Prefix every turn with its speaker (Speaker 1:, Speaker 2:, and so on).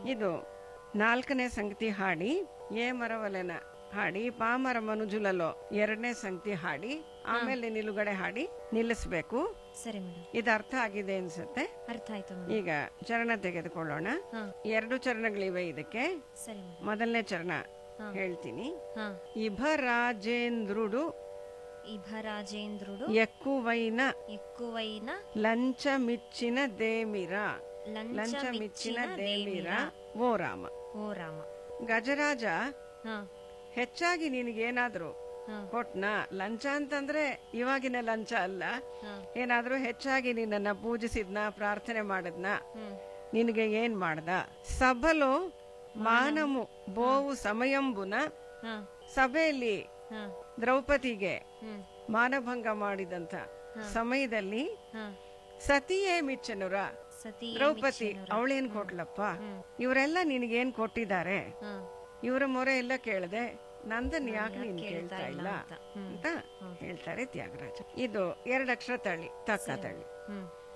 Speaker 1: ಇದು ನಾಲ್ಕನೇ ಸಂಗತಿ ಹಾಡಿ ಏ ಮರವಲೆನ ಹಾಡಿ ಪಾಮರ ಮನುಜುಲಲೋ ಎರಡನೇ ಸಂಗತಿ ಹಾಡಿ ಆಮೇಲೆ ನಿಲುಗಡೆ ಹಾಡಿ ನಿಲ್ಲಿಸ್ಬೇಕು
Speaker 2: ಸರಿ ಮೇಡಮ್
Speaker 1: ಇದು ಅರ್ಥ ಆಗಿದೆ ಅನ್ಸುತ್ತೆ
Speaker 2: ಅರ್ಥ ಆಯ್ತು ಮೇಡಮ್
Speaker 1: ಈಗ ಚರಣ ತೆಗೆದುಕೊಳ್ಳೋಣ
Speaker 2: ಹಾ
Speaker 1: ಎರಡು ಚರಣಗಳಿವೆ ಇದಕ್ಕೆ
Speaker 2: ಸರಿ ಮೇಡಮ್
Speaker 1: ಮೊದಲನೇ ಚರಣ
Speaker 2: ಹಾ.
Speaker 1: ಹೇಳ್ತೀನಿ
Speaker 2: ಹಾ
Speaker 1: ಇಭರಾಜೇಂದ್ರುಡು
Speaker 2: ಇಭರಾಜೇಂದ್ರುಡು
Speaker 1: ఎక్కువైన
Speaker 2: ఎక్కువైన
Speaker 1: లంచమిచ్చిన దేమిర
Speaker 2: లంచమిచ్చిన
Speaker 1: లంచమిచ్చిన ದೇಮಿರ
Speaker 2: ದೇಮಿರ
Speaker 1: ಓ ರಾಮ
Speaker 2: ಓ ರಾಮ
Speaker 1: ಗಜರಾಜ
Speaker 2: ಹಾ
Speaker 1: ಹೆಚ್ಚಾಗಿ ನಿನಗೇನಾದ್ರೂ
Speaker 2: ಹಾ
Speaker 1: ಕೊಟ್ನ ಲಂಚ ಅಂತಂದ್ರೆ ಇವಾಗಿನ ಲಂಚ ಅಲ್ಲ
Speaker 2: ಹಾ
Speaker 1: ಏನಾದ್ರೂ ಹೆಚ್ಚಾಗಿ ನಿನ್ನನ್ನ ಪೂಜಿಸಿದ್ನ ಪ್ರಾರ್ಥನೆ ಮಾಡದ್ನ
Speaker 2: ಹ್ಮ್
Speaker 1: ನಿನಗೆ ಏನ್ ಮಾಡ್ದ ಸಭಲು ಮಾನಮು ಬೋವು ಸಮಯಂಬುನ
Speaker 2: ಹಾ
Speaker 1: ಸಭೆಯಲ್ಲಿ
Speaker 2: ಹಾ
Speaker 1: ದ್ರೌಪದಿಗೆ
Speaker 2: ಹ್ಮ್
Speaker 1: ಮಾನಭಂಗ ಮಾಡಿದಂತ ಸಮಯದಲ್ಲಿ
Speaker 2: ಹಾ
Speaker 1: ಸತಿಯೇ ಮಿಚ್ಚನುರ
Speaker 2: ಸತಿ
Speaker 1: ದ್ರೌಪದಿ ಅವಳೇನ್ ಕೊಟ್ಲಪ್ಪ ಇವರೆಲ್ಲ ನಿನಗೇನ್ ಕೊಟ್ಟಿದ್ದಾರೆ
Speaker 2: ಹಾ
Speaker 1: ಇವರ ಮೊರೆ ಎಲ್ಲ ಕೇಳದೆ ನಂದನ್ ಯಾಕೆ ನೀನ್
Speaker 2: ಕೇಳ್ತಾ
Speaker 1: ಕೇಳ್ತಾ
Speaker 2: ಇಲ್ಲ
Speaker 1: ಇಲ್ಲ
Speaker 2: ಅಂತ. ಹ್ಮ್.
Speaker 1: ಅಂತ ಹೇಳ್ತಾರೆ ತ್ಯಾಗರಾಜ ಇದು ಎರಡಕ್ಷರ ತಳಿ ತಕ್ಕ ತಳಿ
Speaker 2: ಹ್ಮ್